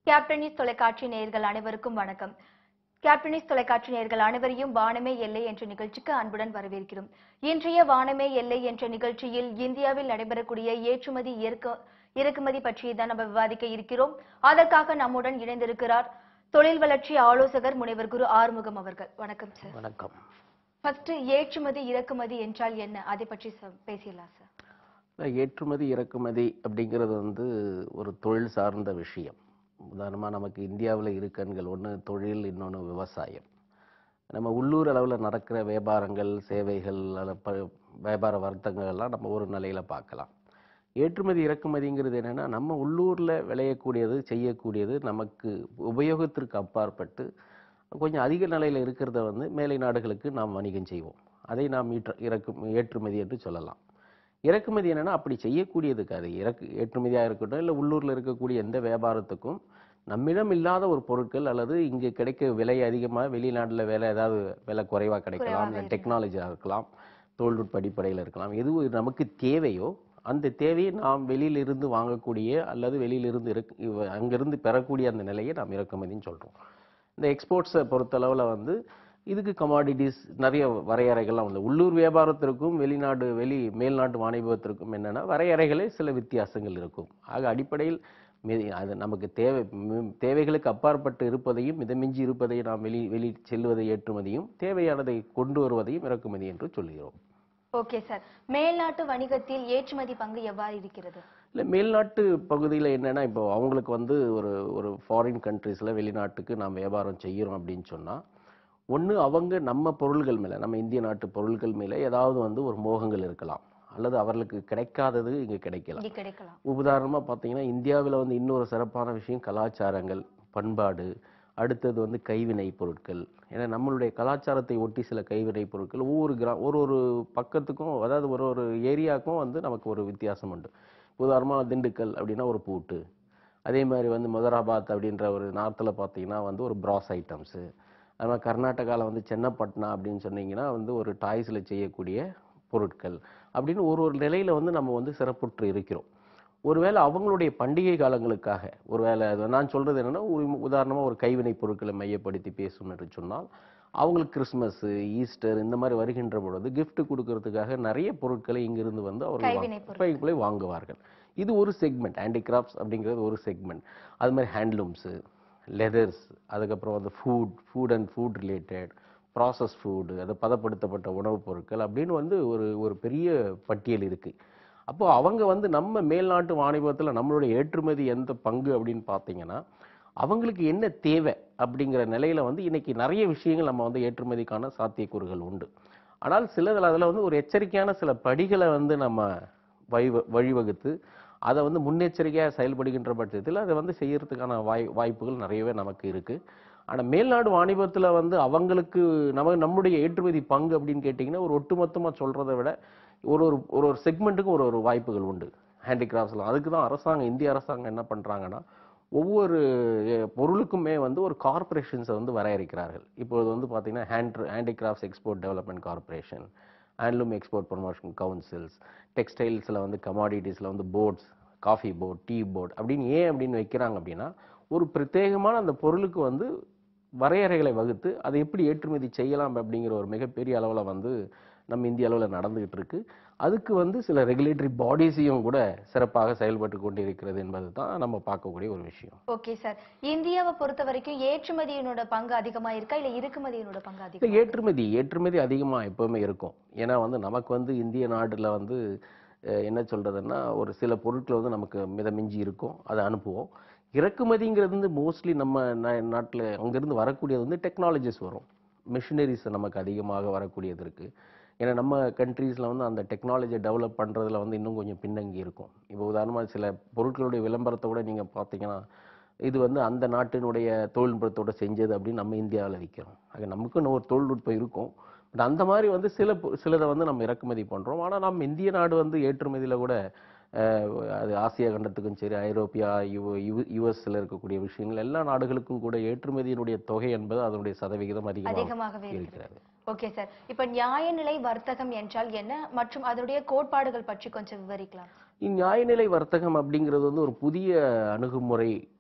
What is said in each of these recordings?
கேப்டனிஸ் தொலைக்காட்சி நேயர்கள் அனைவருக்கும் வணக்கம் கேப்டனிஸ் தொலைக்காட்சி நேயர்கள் அனைவரையும் வானமே எல்லை என்ற நிகழ்ச்சிக்கு அன்புடன் வரவேற்கிறோம் இன்றைய வானமே எல்லை என்ற நிகழ்ச்சியில் இந்தியாவில் நடைபெறக்கூடிய ஏற்றுமதி இறக்க- இறக்குமதி பற்றி தான் நம்ம விவாதிக்க இருக்கிறோம் அதற்காக நம்முடன் இணைந்திருக்கிறார் தொழில் வளர்ச்சி ஆலோசகர் முனைவர் குரு ஆறுமுகம் அவர்கள் வணக்கம் சார் வணக்கம் ஃபர்ஸ்ட் ஏற்றுமதி இறக்குமதி என்றால் என்ன அதை பற்றி ச- பேசிடலாம் சார் இல்ல, ஏற்றுமதி இறக்குமதி அப்படிங்கிறது வந்து ஒரு தொழில் சார்ந்த விஷயம் உதாரணமாக நமக்கு இந்தியாவில் இரு கண்கள் ஒன்று தொழில் இன்னொன்று விவசாயம் நம்ம உள்ளூர் அளவில் நடக்கிற வியாபாரங்கள் சேவைகள் அல்ல ப வியாபார வர்த்தகங்கள் எல்லாம் நம்ம ஒரு நிலையில் பார்க்கலாம் ஏற்றுமதி இறக்குமதிங்கிறது என்னென்னா நம்ம உள்ளூரில் விளையக்கூடியது செய்யக்கூடியது நமக்கு உபயோகத்திற்கு அப்பாற்பட்டு கொஞ்சம் அதிக நிலையில் இருக்கிறத வந்து மேலை நாடுகளுக்கு நாம் வணிகம் செய்வோம் அதை நாம் ஈற்ற இறக்கு ஏற்றுமதி என்று சொல்லலாம் இறக்குமதி என்னன்னா அப்படி செய்யக்கூடியதுக்கு அது இறக்கு ஏற்றுமதியாக இருக்கட்டும் இல்லை உள்ளூரில் இருக்கக்கூடிய எந்த வியாபாரத்துக்கும் நம்மிடம் இல்லாத ஒரு பொருட்கள் அல்லது இங்கே கிடைக்க விலை அதிகமாக வெளிநாட்டில் விலை ஏதாவது விலை குறைவாக கிடைக்கலாம் குறைவாக இல்லை இருந்தா. டெக்னாலஜியாக இருக்கலாம் தொழில்நுட்ப அடிப்படையில் இருக்கலாம் எது நமக்கு தேவையோ அந்த தேவையை நாம் வெளியிலிருந்து வாங்கக்கூடிய அல்லது வெளியிலிருந்து இறக்கு இவ- அங்கிருந்து பெறக்கூடிய அந்த நிலையை நாம் இறக்குமதின்னு சொல்கிறோம் இந்த எக்ஸ்போர்ட்ஸை பொறுத்தளவில் வந்து இதுக்கு கமாடிட்டிஸ் நிறைய வரையறைகள்லாம் வந்து உள்ளூர் வியாபாரத்திற்கும் வெளிநாடு வெளி மேல்நாட்டு வாணிபத்திற்கும் என்னென்னா வரையறைகளே சில வித்தியாசங்கள் இருக்கும் ஆக அடிப்படையில் மி- அது நமக்கு தேவை ம், தேவைகளுக்கு அப்பாற்பட்டு இருப்பதையும் மிதமிஞ்சி இருப்பதையும் நாம் வெளி வெளி செல்வதை ஏற்றுமதியும் தேவையானதை கொண்டு வருவதையும் இறக்குமதி என்று சொல்கிறோம் ஓகே சார் மேல்நாட்டு வணிகத்தில் ஏற்றுமதி பங்கு எவ்வாறு இருக்கிறது இல்லை மேல்நாட்டு பகுதியில் என்னென்னா இப்போ அவங்களுக்கு வந்து ஒரு ஒரு ஃபாரின் கண்ட்ரீஸில் வெளிநாட்டுக்கு நாம் வியாபாரம் செய்கிறோம் அப்படின்னு சொன்னால் ஒன்று அவங்க நம்ம பொருள்கள் மேலே நம்ம இந்திய நாட்டு பொருள்கள் மேலே ஏதாவது வந்து ஒரு மோகங்கள் இருக்கலாம் அல்லது அவர்களுக்கு கிடைக்காதது இங்கே கிடைக்கலாம் இங்கே கிடைக்கலாம் உதாரணமாக பார்த்தீங்கன்னா இந்தியாவில் வந்து இன்னொரு சிறப்பான விஷயம் கலாச்சாரங்கள் பண்பாடு அடுத்தது வந்து கைவினை பொருட்கள் ஏன்னா நம்மளுடைய கலாச்சாரத்தை ஒட்டி சில கைவினை பொருட்கள் ஒவ்வொரு கிரா ஒரு ஒரு பக்கத்துக்கும் அதாவது ஒரு ஒரு ஏரியாவுக்கும் வந்து நமக்கு ஒரு வித்தியாசம் உண்டு உதாரணமாக திண்டுக்கல் அப்படின்னா ஒரு பூட்டு அதே மாதிரி வந்து முதராபாத் அப்படின்ற ஒரு நார்த்தில் பார்த்தீங்கன்னா வந்து ஒரு ப்ராஸ் ஐட்டம்ஸு அது மாதிரி கர்நாடகாவில் வந்து சென்னப்பட்னா அப்படின்னு சொன்னீங்கன்னா வந்து ஒரு டாய்ஸில் செய்யக்கூடிய பொருட்கள் அப்படின்னு ஒரு ஒரு நிலையில் வந்து நம்ம வந்து சிறப்புற்று இருக்கிறோம் ஒருவேளை அவங்களுடைய பண்டிகை காலங்களுக்காக ஒருவேளை அது நான் சொல்றது என்னன்னா ஒரு உதாரணமாக ஒரு கைவினை பொருட்களை மையப்படுத்தி பேசணும் என்று சொன்னால் அவங்களுக்கு கிறிஸ்மஸ் ஈஸ்டர் இந்த மாதிரி வருகின்ற பொழுது gift கொடுக்கறதுக்காக நிறைய பொருட்களை இங்கிருந்து வந்து அவர்கள் கைவினை வாங்க- கைவினை வாங்குவார்கள் இது ஒரு செக்மெண்ட் ஹேண்டிகிராஃப்ட்ஸ் அப்படிங்கிறது ஒரு செக்மெண்ட் அது மாதிரி ஹேண்ட்லூம்ஸு லெதர்ஸ் அதுக்கப்புறம் வந்து food food and food related process food அது பதப்படுத்தப்பட்ட உணவுப் பொருட்கள் அப்படின்னு வந்து ஒரு ஒரு பெரிய பட்டியல் இருக்கு அப்போ அவங்க வந்து நம்ம மேல்நாட்டு வாணிபத்தில் நம்மளுடைய ஏற்றுமதி எந்த பங்கு அப்படின்னு பார்த்தீங்கன்னா அவங்களுக்கு என்ன தேவை அப்படிங்கிற நிலையில வந்து இன்னைக்கு நிறைய விஷயங்கள் நம்ம வந்து ஏற்றுமதிக்கான சாத்தியக்கூறுகள் உண்டு ஆனால் சிலதில் அதில் வந்து ஒரு எச்சரிக்கையான சில படிகளை வந்து நம்ம வழி வழிவகுத்து அதை வந்து முன்னெச்சரிக்கையாக செயல்படுகின்ற பட்சத்தில் அதை வந்து செய்யறதுக்கான வாய் வாய்ப்புகள் நிறையவே நமக்கு இருக்கு ஆனால் மேல்நாடு வாணிபத்தில் வந்து அவங்களுக்கு நம்ம நம்முடைய ஏற்றுமதி பங்கு அப்படின்னு கேட்டிங்கன்னா ஒரு ஒட்டுமொத்தமாக சொல்கிறத விட ஒரு ஒரு ஒரு ஒரு செக்மெண்ட்டுக்கும் ஒரு ஒரு வாய்ப்புகள் உண்டு ஹேண்டிகிராஃப்ட்ஸ்லாம் அதுக்கு தான் அரசாங்கம் இந்திய அரசாங்கம் என்ன பண்ணுறாங்கன்னா ஒவ்வொரு அஹ், பொருளுக்குமே வந்து ஒரு கார்ப்பரேஷன்ஸை வந்து வரையறுக்கிறார்கள் இப்போது வந்து பார்த்தீங்கன்னா hand handicrafts export development corporation handloom export promotion councils டெக்ஸ்டைல்ஸில் வந்து கமாடிட்டிஸில் வந்து boards coffee board tea board அப்படின்னு ஏன் அப்படின்னு வைக்கிறாங்க அப்படின்னா ஒரு பிரத்யேகமான அந்த பொருளுக்கு வந்து வரையறைகளை வகுத்து அதை எப்படி ஏற்றுமதி செய்யலாம் அப்படிங்கிற ஒரு மிகப்பெரிய அளவில் வந்து நம்ம இந்திய அளவில் நடந்துகிட்டு இருக்கு அதுக்கு வந்து சில ரெகுலேட்டரி பாடிஸையும் கூட சிறப்பாக செயல்பட்டு கொண்டிருக்கிறது என்பது தான் நம்ம பார்க்கக்கூடிய ஒரு விஷயம் ஓகே சார் இந்தியாவை பொறுத்த வரைக்கும் ஏற்றுமதியினோட பங்கு அதிகமா இருக்கா இல்ல இறக்குமதியினோட பங்கு இல்ல, அதிகம் ஏற்றுமதி ஏற்றுமதி அதிகமாக எப்பவுமே இருக்கும் ஏன்னா வந்து நமக்கு வந்து இந்திய நாட்டில் வந்து அஹ், என்ன சொல்றதுன்னா ஒரு சில பொருட்கள் வந்து நமக்கு மிதமிஞ்சி இருக்கும் அதை அனுப்புவோம் இறக்குமதிங்கிறது வந்து மோஸ்ட்லி நம்ம நாட்டில் அங்கேருந்து வரக்கூடியது வந்து டெக்னாலஜிஸ் வரும் மிஷினரிஸ் நமக்கு அதிகமாக வரக்கூடியது இருக்கு ஏன்னா நம்ம கண்ட்ரீஸில் வந்து அந்த டெக்னாலஜியை டெவலப் பண்ணுறதுல வந்து இன்னும் கொஞ்சம் பின்னங்கி இருக்கும் இப்போ உதாரணமாக சில பொருட்களுடைய விளம்பரத்தை கூட நீங்கள் பார்த்தீங்கன்னா இது வந்து அந்த நாட்டினுடைய தொழில்நுட்பத்தோட செஞ்சது அப்படின்னு நம்ம இந்தியாவில் விற்கிறோம் ஆக நமக்குன்னு ஒரு தொழில்நுட்பம் இருக்கும் பட் அந்த மாதிரி வந்து சில பொ- சிலதை வந்து நம்ம இறக்குமதி பண்ணுறோம் ஆனால் நம்ம இந்திய நாடு வந்து ஏற்றுமதியில் கூட அஹ், அது ஆசியா கண்டத்துக்கும் சரி ஐரோப்பியா யு யு யுஎஸ்ல இருக்கக்கூடிய விஷயங்கள் எல்லா நாடுகளுக்கும் கூட ஏற்றுமதியினுடைய தொகை என்பது அதனுடைய சதவிகிதம் அதிகமாக அதிகமாகவே இருக்கிறது இருக்கிறது ஓகே சார் இப்ப நியாயநிலை வர்த்தகம் என்றால் என்ன மற்றும் அதனுடைய கோட்பாடுகள் பற்றி கொஞ்சம் விவரிக்கலாம் இந்நியாயநிலை வர்த்தகம் அப்படிங்கிறது வந்து ஒரு புதிய அணுகுமுறை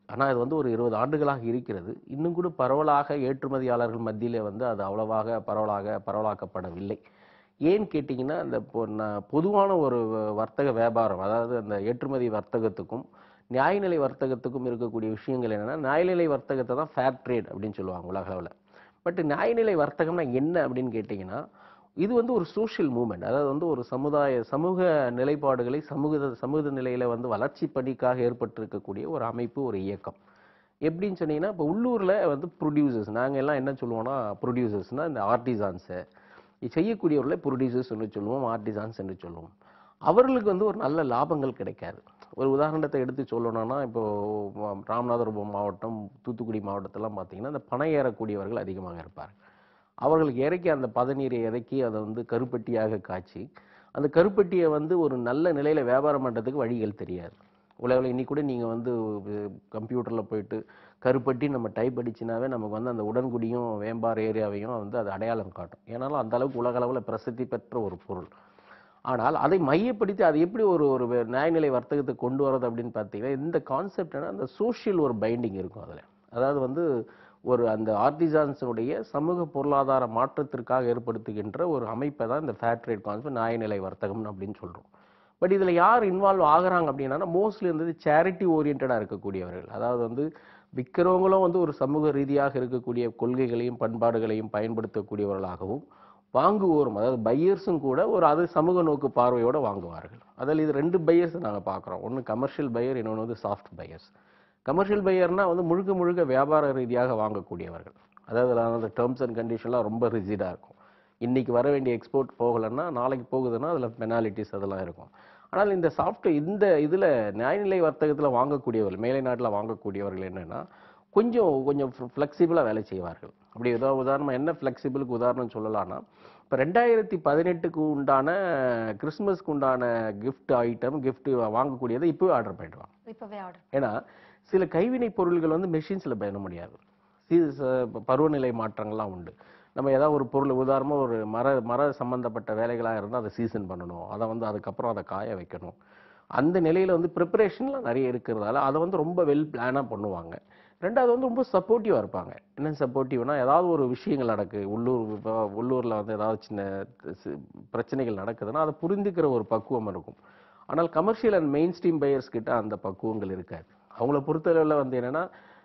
ஆனால் அது வந்து ஒரு இருபது ஆண்டுகளாக இருக்கிறது இன்னும் கூட பரவலாக ஏற்றுமதியாளர்கள் மத்தியிலே வந்து அது அவ்வளவாக பரவலாக பரவலாக்கப்படவில்லை ஏன்னு கேட்டிங்கன்னா அந்த பொ- ந- பொதுவான ஒரு வ- வர்த்தக வியாபாரம் அதாவது அந்த ஏற்றுமதி வர்த்தகத்துக்கும் நியாயநிலை வர்த்தகத்துக்கும் இருக்கக்கூடிய விஷயங்கள் என்னன்னா நியாயநிலை வர்த்தகத்தை தான் ஃபேர் ட்ரேட் அப்படின்னு சொல்லுவாங்க உலக அளவில் பட் நியாயநிலை வர்த்தகம்னா என்ன அப்படின்னு கேட்டிங்கன்னா இது வந்து ஒரு சோஷியல் மூமெண்ட் அதாவது வந்து ஒரு சமுதாய சமூக நிலைப்பாடுகளை சமூக சமூக நிலையில வந்து வளர்ச்சி பணிக்காக ஏற்பட்டிருக்கக்கூடிய ஒரு அமைப்பு ஒரு இயக்கம் எப்படின்னு சொன்னீங்கன்னா இப்போ உள்ளூர்ல வந்து ப்ரொடியூசர்ஸ் நாங்க எல்லாம் என்ன சொல்லுவோம்னா ப்ரொடியூசர்ஸ்னா இந்த ஆர்டிசான்ஸை செய்யக்கூடியவர்களை ப்ரொடியூசர்ஸ் என்று சொல்லுவோம் ஆர்டிசான்ஸ் என்று சொல்லுவோம் அவர்களுக்கு வந்து ஒரு நல்ல லாபங்கள் கிடைக்காது ஒரு உதாரணத்தை எடுத்து சொல்லணும்னா இப்போ ம- ராமநாதபுரம் மாவட்டம் தூத்துக்குடி மாவட்டத்தெல்லாம் பார்த்தீங்கன்னா இந்த பனை ஏறக்கூடியவர்கள் அதிகமாக இருப்பார் அவர்களுக்கு இறக்கி அந்த பதநீரை இறக்கி அதை வந்து கருப்பட்டியாக காய்ச்சி அந்த கருப்பட்டியை வந்து ஒரு நல்ல நிலையில வியாபாரம் பண்ணுறதுக்கு வழிகள் தெரியாது உலகில் இன்னி கூட நீங்கள் வந்து கம்ப்யூட்டரில் போயிட்டு கருப்பட்டி நம்ம டைப் அடிச்சினாவே நமக்கு வந்து அந்த உடன்குடியும் வேம்பார் ஏரியாவையும் வந்து அது அடையாளம் காட்டும் ஏன்னாலும் அந்த அளவுக்கு உலக அளவில் பிரசித்தி பெற்ற ஒரு பொருள் ஆனால் அதை மையப்படுத்தி அதை எப்படி ஒரு ஒரு வே- நியாயநிலை வர்த்தகத்தை கொண்டு வரது அப்படின்னு பார்த்தீங்கன்னா இந்த கான்செப்ட் அந்த சோஷியல் ஒரு பைண்டிங் இருக்கும் அதில் அதாவது வந்து ஒரு அந்த ஆர்டிசான்ஸுடைய சமூக பொருளாதார மாற்றத்திற்காக ஏற்படுத்துகின்ற ஒரு அமைப்பை தான் இந்த ஃபேர் ட்ரேட் கான்செப்ட் நியாயநிலை வர்த்தகம் அப்படின்னு சொல்கிறோம் பட் இதில் யார் இன்வால்வ் ஆகுறாங்க அப்படின்னா மோஸ்ட்லி வந்து சேரிட்டி ஓரியன்டாக இருக்கக்கூடியவர்கள் அதாவது வந்து விற்கிறவங்களும் வந்து ஒரு சமூக ரீதியாக இருக்கக்கூடிய கொள்கைகளையும் பண்பாடுகளையும் பயன்படுத்தக்கூடியவர்களாகவும் வாங்குவோரும் அதாவது பையர்ஸும் கூட ஒரு அது சமூக நோக்கு பார்வையோட வாங்குவார்கள் அதில் இது ரெண்டு பையர்ஸ் நாங்கள் பார்க்குறோம் ஒன்று கமர்ஷியல் பையர் இன்னொன்று வந்து சாஃப்ட் பையர்ஸ் கமர்ஷியல் பையர்னா வந்து முழுக்க முழுக்க வியாபார ரீதியாக வாங்கக்கூடியவர்கள் அதாவது அதில் அந்த டேர்ம்ஸ் அண்ட் கண்டிஷன்லாம் ரொம்ப ரிஜிடாக இருக்கும் இன்னைக்கு வர வேண்டிய எக்ஸ்போர்ட் போகலைன்னா நாளைக்கு போகுதுன்னா அதில் பெனாலிட்டிஸ் அதெல்லாம் இருக்கும் ஆனால் இந்த சாஃப்ட் இந்த இதில் நியாயநிலை வர்த்தகத்தில் வாங்கக்கூடியவர்கள் மேலை நாட்டில் வாங்கக்கூடியவர்கள் என்னன்னா கொஞ்சம் கொஞ்சம் ஃப்ளெக்சிபிளாக வேலை செய்வார்கள் அப்படி ஏதோ உதாரணம் என்ன ஃப்ளெக்சிபிளுக்கு உதாரணம் சொல்லலாம்னா இப்போ ரெண்டாயிரத்தி பதினெட்டுக்கு உண்டான கிறிஸ்மஸ்க்கு உண்டான gift ஐட்டம் gift வாங்கக்கூடியதை இப்போவே ஆர்டர் பண்ணிடுவாங்க இப்பவே ஆர்டர் ஏன்னா சில கைவினை பொருள்கள் வந்து மெஷின்ஸில் பயண முடியாது சி- ச- பருவநிலை மாற்றங்கள்லாம் உண்டு நம்ம ஏதாவது ஒரு பொருள் உதாரணமாக ஒரு மர மர சம்பந்தப்பட்ட வேலைகளாக இருந்தால் அதை சீசன் பண்ணணும் அதை வந்து அதுக்கப்புறம் அதை காய வைக்கணும் அந்த நிலையில் வந்து ப்ரிப்பரேஷன்லாம் நிறைய இருக்கிறதால அதை வந்து ரொம்ப வெல் பிளானாக பண்ணுவாங்க ரெண்டாவது வந்து ரொம்ப சப்போர்ட்டிவாக இருப்பாங்க என்ன சப்போர்ட்டிவ்னா ஏதாவது ஒரு விஷயங்கள் நடக்கு உள்ளூர் இப்போ உள்ளூரில் வந்து ஏதாவது சின்ன சி- பிரச்சனைகள் நடக்குதுன்னா அதை புரிந்துக்கிற ஒரு பக்குவம் இருக்கும் ஆனால் commercial and main stream buyers கிட்ட அந்த பக்குவங்கள் இருக்காது அவங்கள பொறுத்தளவில் வந்து என்னன்னா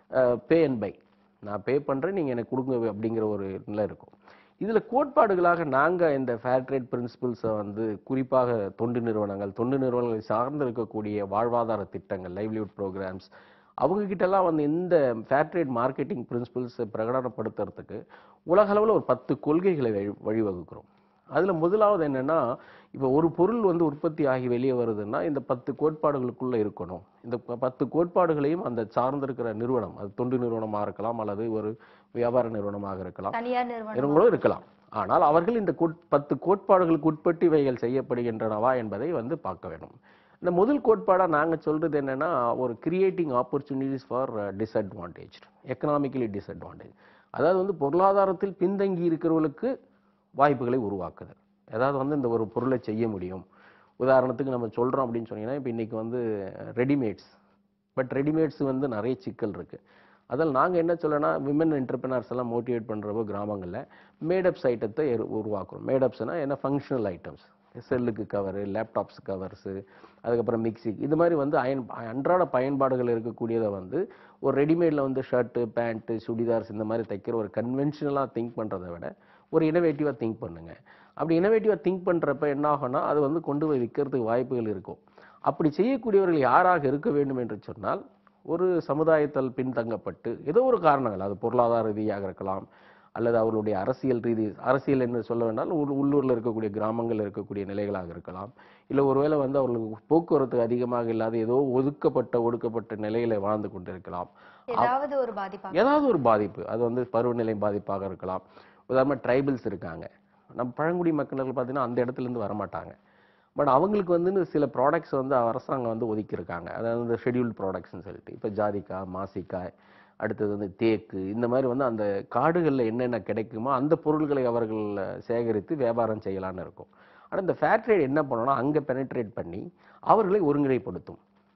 பே அண்ட் பை நான் பே பண்றேன் நீங்க எனக்கு கொடுங்க அப்படிங்கிற ஒரு நிலை இருக்கும் இதுல கோட்பாடுகளாக நாங்க இந்த ஃபேர் ட்ரேட் பிரின்சிபிள்ஸை வந்து குறிப்பாக தொண்டு நிறுவனங்கள் தொண்டு நிறுவனங்களை சார்ந்து இருக்கக்கூடிய வாழ்வாதார திட்டங்கள் லைவ்லிஹுட் ப்ரோக்ராம்ஸ் அவங்க கிட்டலாம் வந்து இந்த ஃபேர் ட்ரேட் மார்க்கெட்டிங் பிரின்சிபிள்ஸை பிரகடனப்படுத்துறதுக்கு உலக அளவில் ஒரு பத்து கொள்கைகளை வழி வழிவகுக்கிறோம் அதுல முதலாவது என்னன்னா இப்போ ஒரு பொருள் வந்து உற்பத்தி ஆகி வெளியே வருதுன்னா இந்த பத்து கோட்பாடுகளுக்குள்ள இருக்கணும் இந்த ப- பத்து கோட்பாடுகளையும் அந்த சார்ந்திருக்கிற நிறுவனம் அது தொண்டு நிறுவனமாக இருக்கலாம் அல்லது ஒரு வியாபார நிறுவனமாக இருக்கலாம் தனியார் நிறுவனம் நிறுவனங்களும் இருக்கலாம் ஆனால் அவர்கள் இந்த கோட் பத்து கோட்பாடுகளுக்கு உட்பட்டு இவைகள் செய்யப்படுகின்றனவா என்பதை வந்து பார்க்க வேண்டும் இந்த முதல் கோட்பாடா நாங்க சொல்றது என்னன்னா ஒரு creating opportunities for disadvantage economically disadvantage அதாவது வந்து பொருளாதாரத்தில் பின்தங்கி இருக்கிறவர்களுக்கு வாய்ப்புகளை உருவாக்குதல் அதாவது வந்து இந்த ஒரு பொருளை செய்ய முடியும் உதாரணத்துக்கு நம்ம சொல்றோம் அப்படின்னு சொன்னீங்கன்னா இப்போ இன்னைக்கு வந்து ரெடிமேட்ஸ் பட் ரெடிமேட்ஸ் வந்து நிறைய சிக்கல் இருக்கு அதில் நாங்கள் என்ன சொல்லனா விமன் என்டர்பிரினர்ஸ் எல்லாம் மோட்டிவேட் பண்ணுறப்போ கிராமங்களில் மேடப்ஸ் ஐட்டத்தை எரு- உருவாக்குறோம் மேடப்ஸ்னா என்ன ஃபங்க்ஷனல் ஐட்டம்ஸ் செல்லுக்கு கவரு லேப்டாப்ஸ் கவர்ஸு அதுக்கப்புறம் மிக்ஸி இது மாதிரி வந்து அயன் அன்றாட பயன்பாடுகள் இருக்கக்கூடியதை வந்து ஒரு ரெடிமேடில் வந்து ஷர்ட்டு பேண்ட்டு சுடிதார்ஸ் இந்த மாதிரி தைக்கிற ஒரு கன்வென்ஷனலாக திங்க் பண்ணுறதை விட ஒரு இனோவேட்டிவாக திங்க் பண்ணுங்க அப்படி இனோவேட்டிவாக திங்க் பண்ணுறப்ப என்ன ஆகும்னா அது வந்து கொண்டு போய் விற்கிறதுக்கு வாய்ப்புகள் இருக்கும் அப்படி செய்யக்கூடியவர்கள் யாராக இருக்க வேண்டும் என்று சொன்னால் ஒரு சமுதாயத்தால் பின்தங்கப்பட்டு ஏதோ ஒரு காரணங்கள் அது பொருளாதார ரீதியாக இருக்கலாம் அல்லது அவர்களுடைய அரசியல் ரீதி அரசியல் என்று சொல்ல வேண்டால் உள்- உள்ளூர்ல இருக்கக்கூடிய கிராமங்கள் இருக்கக்கூடிய நிலைகளாக இருக்கலாம் இல்லை ஒருவேளை வந்து அவர்களுக்கு போக்குவரத்து அதிகமாக இல்லாத ஏதோ ஒதுக்கப்பட்ட ஒடுக்கப்பட்ட நிலையில வாழ்ந்து கொண்டிருக்கலாம் ஏதாவது ஒரு பாதிப்பாக ஏதாவது ஒரு பாதிப்பு அது வந்து பருவநிலை பாதிப்பாக இருக்கலாம் உதாரணமாக ட்ரைபல்ஸ் இருக்காங்க நம்ம பழங்குடி மக்கள் பார்த்தீங்கன்னா அந்த இடத்துல இருந்து வரமாட்டாங்க பட் அவங்களுக்கு வந்து சில ப்ராடக்ட்ஸ் வந்து அரசாங்கம் வந்து ஒதுக்கியிருக்காங்க அதாவது இந்த ஷெட்யூல்டு ப்ராடக்ட்ஸ்னு சொல்லிட்டு இப்போ ஜாதிக்காய் மாசிக்காய் அடுத்தது வந்து தேக்கு இந்த மாதிரி வந்து அந்த காடுகளில் என்னென்ன கிடைக்குமோ அந்த பொருள்களை அவர்கள் சேகரித்து வியாபாரம் செய்யலாம்னு இருக்கும் ஆனால் இந்த ஃபேர் ட்ரேட் என்ன பண்ணணும்னா அங்கே பெனட்ரேட் பண்ணி அவர்களை ஒருங்கிணைப்படுத்தும்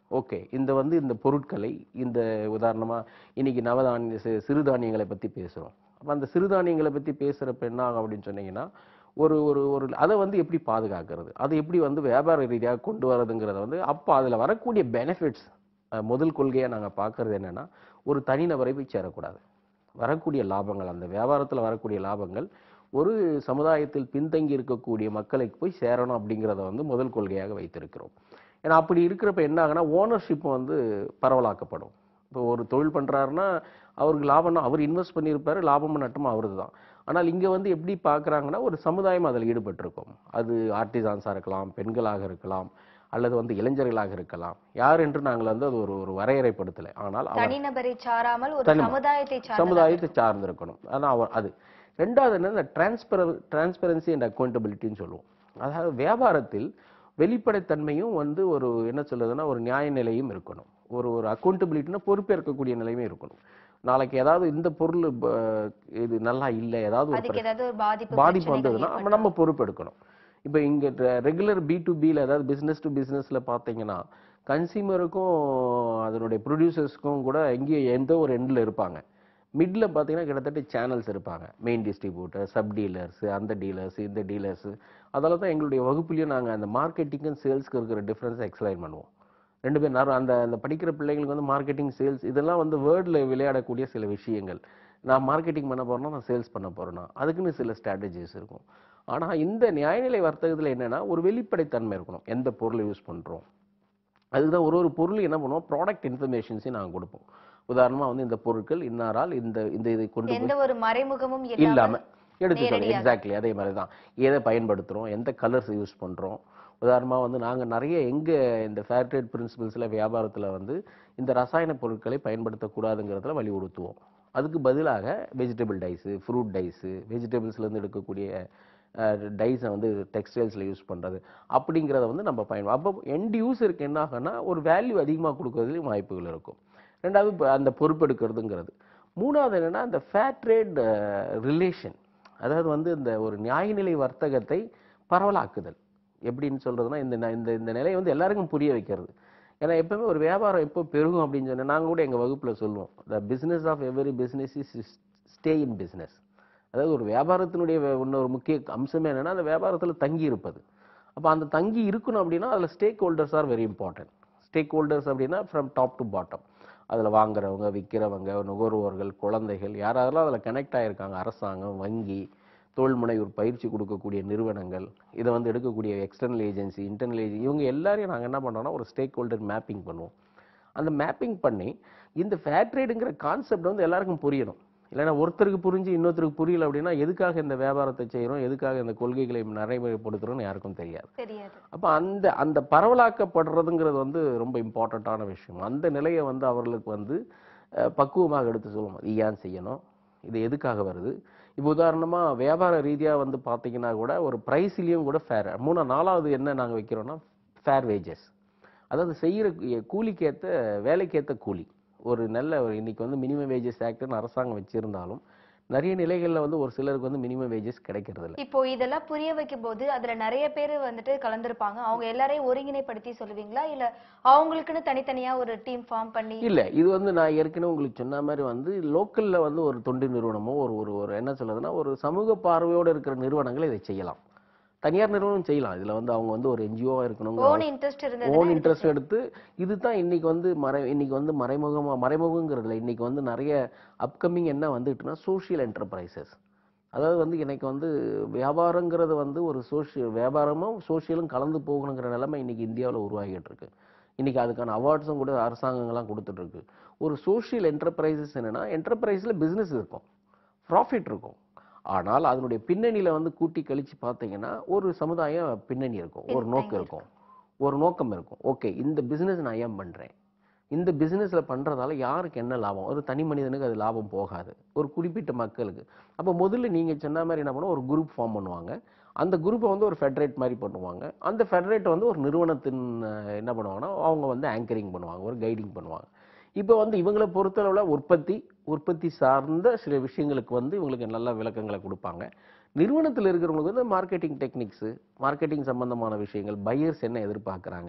ஓகே இந்த வந்து இந்த பொருட்களை இந்த உதாரணமா இன்னைக்கு நவதானிய சி- சிறுதானியங்களை பத்தி பேசுறோம் அப்ப அந்த சிறுதானியங்களை பத்தி பேசுறப்ப என்ன ஆகும் அப்படின்னு சொன்னீங்கன்னா ஒரு ஒரு ஒரு அதை வந்து எப்படி பாதுகாக்கிறது அதை எப்படி வந்து வியாபார ரீதியாக கொண்டு வரதுங்கிறத வந்து அப்போ அதுல வரக்கூடிய பெனிஃபிட்ஸ் முதல் கொள்கையா நாங்க பார்க்கறது என்னன்னா ஒரு தனிநபரை போய் சேரக்கூடாது வரக்கூடிய லாபங்கள் அந்த வியாபாரத்துல வரக்கூடிய லாபங்கள் ஒரு சமுதாயத்தில் பின்தங்கி இருக்கக்கூடிய மக்களுக்கு போய் சேரணும் அப்படிங்கிறத வந்து முதல் கொள்கையாக வைத்திருக்கிறோம் ஏன்னா அப்படி இருக்கிறப்ப என்ன ஆகுனா ஓனர்ஷிப் வந்து பரவலாக்கப்படும் இப்போ ஒரு தொழில் பண்றாருன்னா அவருக்கு லாபம்னா அவர் இன்வெஸ்ட் பண்ணியிருப்பாரு லாபமும் நட்டமும் அவரது தான் ஆனால் இங்க வந்து எப்படி பார்க்கறாங்கன்னா ஒரு சமுதாயம் அதில் ஈடுபட்டிருக்கும் அது ஆர்டிசான்ஸாக இருக்கலாம் பெண்களாக இருக்கலாம் அல்லது வந்து இளைஞர்களாக இருக்கலாம் யார் என்று நாங்கள் வந்து அது ஒரு ஒரு வரையறைப்படுத்தலை ஆனால் அவர் தனிநபரை சாராமல் ஒரு தனிநபர். சமுதாயத்தை சார்ந்த சமுதாயத்தை சார்ந்திருக்கணும் அதான் அவர் அது ரெண்டாவது என்ன இந்த டிரான்ஸ்பர டிரான்ஸ்பரன்சி அண்ட் அக்கௌண்டபிலிட்டின்னு சொல்லுவோம் அதாவது வியாபாரத்தில் வெளிப்படைத்தன்மையும் வந்து ஒரு என்ன சொல்றதுன்னா ஒரு நியாய நிலையும் இருக்கணும் ஒரு ஒரு அக்கௌண்டபிலிட்டினா பொறுப்பேற்கக்கூடிய நிலையும் இருக்கணும் நாளைக்கு ஏதாவது இந்த பொருள் ப- இது நல்லா இல்லை ஏதாவது ஒரு அதுக்கு ஏதாவது ஒரு பாதிப்பு பாதிப்பு பிரச்சனைகள் வந்ததுன்னா அப்ப ஏற்பட்டா? நம்ம பொறுப்பெடுக்கணும் இப்போ இங்க ரெகுலர் பி டு பியில் அதாவது பிசினஸ் டு பிசினஸ்ல பார்த்தீங்கன்னா கன்சியூமருக்கும் அதனுடைய ப்ரொடியூசர்ஸ்க்கும் கூட எங்கேயோ எந்த ஒரு எண்ட்ல இருப்பாங்க மிட்ல பார்த்தீங்கன்னா கிட்டத்தட்ட சேனல்ஸ் இருப்பாங்க மெயின் டிஸ்ட்ரிபியூட்டர் சப் டீலர்ஸ் அந்த டீலர்ஸ் இந்த டீலர்ஸ் அதெல்லாம் தான் எங்களுடைய வகுப்புலயும் நாங்க அந்த மார்க்கெட்டிங்கும் சேல்ஸ்க்கு இருக்கிற டிஃபரன்ஸ் எக்ஸ்பிளைன் பண்ணுவோம் ரெண்டு பேர் நேரம் அந்த அந்த படிக்கிற பிள்ளைங்களுக்கு வந்து மார்க்கெட்டிங் சேல்ஸ் இதெல்லாம் வந்து வேர்டில் விளையாடக்கூடிய சில விஷயங்கள் நான் மார்க்கெட்டிங் பண்ண போறேன்னா நான் சேல்ஸ் பண்ண போறேன்னா அதுக்குன்னு சில ஸ்ட்ராட்டஜிஸ் இருக்கும் ஆனா இந்த நியாயநிலை வர்த்தகத்துல என்னன்னா ஒரு வெளிப்படைத்தன்மை இருக்கணும் எந்த பொருளை யூஸ் பண்றோம் அதுதான் ஒரு ஒரு பொருள் என்ன பண்ணுவோம் ப்ராடக்ட் இன்ஃபர்மேஷன்ஸையும் நாங்கள் கொடுப்போம் உதாரணமா வந்து இந்த பொருட்கள் இன்னாரால் இந்த இந்த இதை கொண்டு போய் எந்த ஒரு மறைமுகமும் இல்லாம இல்லாம எடுத்து சொல்லுங்க நேரடியாக. எக்ஸாக்ட்லி அதே மாதிரி தான் எதை பயன்படுத்துறோம் எந்த கலர்ஸ் யூஸ் பண்றோம் உதாரணமா வந்து நாங்க நிறைய எங்க இந்த ஃபேர் ட்ரேட் பிரின்சிபல்ஸ்ல வியாபாரத்துல வந்து இந்த ரசாயன பொருட்களை பயன்படுத்தக்கூடாதுங்கிறதுல வலியுறுத்துவோம் அதுக்கு பதிலாக வெஜிடபிள் டைஸு ஃப்ரூட் டைஸு வெஜிடபிள்ஸ்ல இருந்து எடுக்கக்கூடிய டைஸை வந்து டெக்ஸ்டைல்ஸ்ல யூஸ் பண்றது அப்படிங்கிறத வந்து நம்ம பயன் அப்போ எண்ட் யூஸருக்கு என்ன ஆகும்னா ஒரு வேல்யூ அதிகமா கொடுக்கறதுலயும் வாய்ப்புகள் இருக்கும் ரெண்டாவது இப்ப அந்த பொறுப்பெடுக்கிறதுங்கிறது மூணாவது என்னன்னா அந்த ஃபேர் ட்ரேட் ரிலேஷன் அதாவது வந்து இந்த ஒரு நியாயநிலை வர்த்தகத்தை பரவலாக்குதல் எப்படின்னு சொல்றதுன்னா இந்த ந- இந்த இந்த நிலையை வந்து எல்லாருக்கும் புரிய வைக்கிறது ஏன்னா எப்பவுமே ஒரு வியாபாரம் எப்போ பெருகும் அப்படின்னு சொன்னா நாங்க கூட எங்க வகுப்புல சொல்லுவோம் the business of every business is stay in business அதாவது ஒரு வியாபாரத்தினுடைய வே- இன்னொரு முக்கிய அம்சமே என்னன்னா அந்த வியாபாரத்துல தங்கி இருப்பது அப்ப அந்த தங்கி இருக்கணும் அப்படின்னா அதுல stakeholders are very important stakeholders அப்படின்னா ஃப்ரம் டாப் டு பாட்டம் அதுல வாங்குறவங்க விற்கிறவங்க நுகர்வோர்கள் குழந்தைகள் யாரெல்லாம் அதுல கனெக்ட் ஆயிருக்காங்க அரசாங்கம் வங்கி தொழில் முனைவோர் பயிற்சி கொடுக்கக்கூடிய நிறுவனங்கள் இதை வந்து எடுக்கக்கூடிய எக்ஸ்டர்னல் ஏஜென்சி இன்டர்னல் ஏஜென்சி இவங்க எல்லாரையும் நாங்க என்ன பண்றோம்னா ஒரு ஸ்டேக் ஹோல்டர் மேப்பிங் பண்ணுவோம் அந்த மேப்பிங் பண்ணி இந்த ஃபேர் ட்ரேடுங்கிற கான்செப்ட் வந்து எல்லாருக்கும் புரியணும் இல்லைன்னா ஒருத்தருக்கு புரிஞ்சு இன்னொருத்தருக்கு புரியல அப்படின்னா எதுக்காக இந்த வியாபாரத்தை செய்றோம் எதுக்காக இந்த கொள்கைகளை நடைமுறைப்படுத்துறோம்னு யாருக்கும் தெரியாது தெரியாது அப்ப அந்த அந்த பரவலாக்கப்படுறதுங்கிறது வந்து ரொம்ப இம்பார்ட்டண்ட்டான விஷயம் அந்த நிலையை வந்து அவர்களுக்கு வந்து அஹ், பக்குவமாக எடுத்து சொல்லுவோம் இது ஏன் செய்யணும் இது எதுக்காக வருது இப்போ உதாரணமா வியாபார ரீதியா வந்து பாத்தீங்கன்னா கூட ஒரு பிரைஸ்லயும் கூட ஃபேர் மூணா நாலாவது என்ன நாங்க வைக்கிறோம்னா ஃபேர் வேஜஸ் அதாவது செய்யற கூலிக்கேத்த வேலைக்கேத்த கூலி ஒரு நல்ல ஒரு இன்னைக்கு வந்து மினிமம் வேஜஸ் ஆக்ட்னு அரசாங்கம் வச்சிருந்தாலும் நிறைய நிலைகள்ல வந்து ஒரு சிலருக்கு வந்து மினிமம் வேஜஸ் கிடைக்கிறது இல்ல இப்போ இதெல்லாம் புரிய வைக்கும் போது அதுல நிறைய பேர் வந்துட்டு கலந்துருப்பாங்க அவங்க எல்லாரையும் ஒருங்கிணைப்படுத்தி சொல்லுவீங்களா இல்ல அவங்களுக்குன்னு தனித்தனியா ஒரு டீம் ஃபார்ம் பண்ணி இல்ல இது வந்து நான் ஏற்கனவே உங்களுக்கு சொன்ன மாதிரி வந்து லோக்கல்ல வந்து ஒரு தொண்டு நிறுவனமோ ஒரு ஒரு ஒரு என்ன சொல்றதுன்னா ஒரு சமூக பார்வையோட இருக்கிற நிறுவனங்கள் இதை செய்யலாம் தனியார் நிறுவனம் செய்யலாம் இதுல வந்து அவங்க வந்து ஒரு என்ஜிஓ இருக்கணும் ஓன் இன்ட்ரெஸ்ட் இருந்தது ஓன் இன்ட்ரெஸ்ட் எடுத்து இதுதான் இன்னைக்கு வந்து மறை இன்னைக்கு வந்து மறைமுகமா மறைமுகங்கிறதுல இன்னைக்கு வந்து நிறைய அப்கமிங் என்ன வந்துட்டுனா சோஷியல் என்டர்பிரைசஸ் அதாவது வந்து இன்னைக்கு வந்து வியாபாரங்கிறது வந்து ஒரு சோஷியல் வியாபாரமும் சோஷியலும் கலந்து போகணுங்கிற நிலைமை இன்னைக்கு இந்தியாவுல உருவாகிட்டு இருக்கு இன்னைக்கு அதுக்கான அவார்ட்ஸும் கூட அரசாங்கங்கள்லாம் கொடுத்துட்டு இருக்கு ஒரு சோஷியல் என்டர்பிரைசஸ் என்னன்னா என்டர்பிரைஸ்ல பிசினஸ் இருக்கும் ப்ராஃபிட் இருக்கும் ஆனால் அதனுடைய பின்னணியில வந்து கூட்டி கழிச்சு பார்த்தீங்கன்னா ஒரு சமுதாயம் பின்னணி இருக்கும் ஒரு நோக்கம் இருக்கும் ஒரு நோக்கம் இருக்கும் ஓகே இந்த பிசினஸ் நான் ஏன் பண்றேன் இந்த பிசினஸ்ல பண்றதால யாருக்கு என்ன லாபம் ஒரு தனி மனிதனுக்கு அது லாபம் போகாது ஒரு குறிப்பிட்ட மக்களுக்கு அப்ப முதல்ல நீங்க சொன்ன மாதிரி என்ன பண்ணுவோம் ஒரு குரூப் ஃபார்ம் பண்ணுவாங்க அந்த குரூப்பை வந்து ஒரு ஃபெடரேட் மாதிரி பண்ணுவாங்க அந்த ஃபெடரேட் வந்து ஒரு நிறுவனத்தின் அஹ், என்ன பண்ணுவாங்கன்னா அவங்க வந்து ஆங்கரிங் பண்ணுவாங்க ஒரு கைடிங் பண்ணுவாங்க இப்போ வந்து இவங்களை பொறுத்தளவுல உற்பத்தி உற்பத்தி சார்ந்த சில விஷயங்களுக்கு வந்து இவங்களுக்கு நல்ல விளக்கங்களை கொடுப்பாங்க நிறுவனத்தில் இருக்கிறவங்களுக்கு வந்து மார்க்கெட்டிங் டெக்னிக்ஸு மார்க்கெட்டிங் சம்பந்தமான விஷயங்கள் பையர்ஸ் என்ன எதிர்பார்க்குறாங்க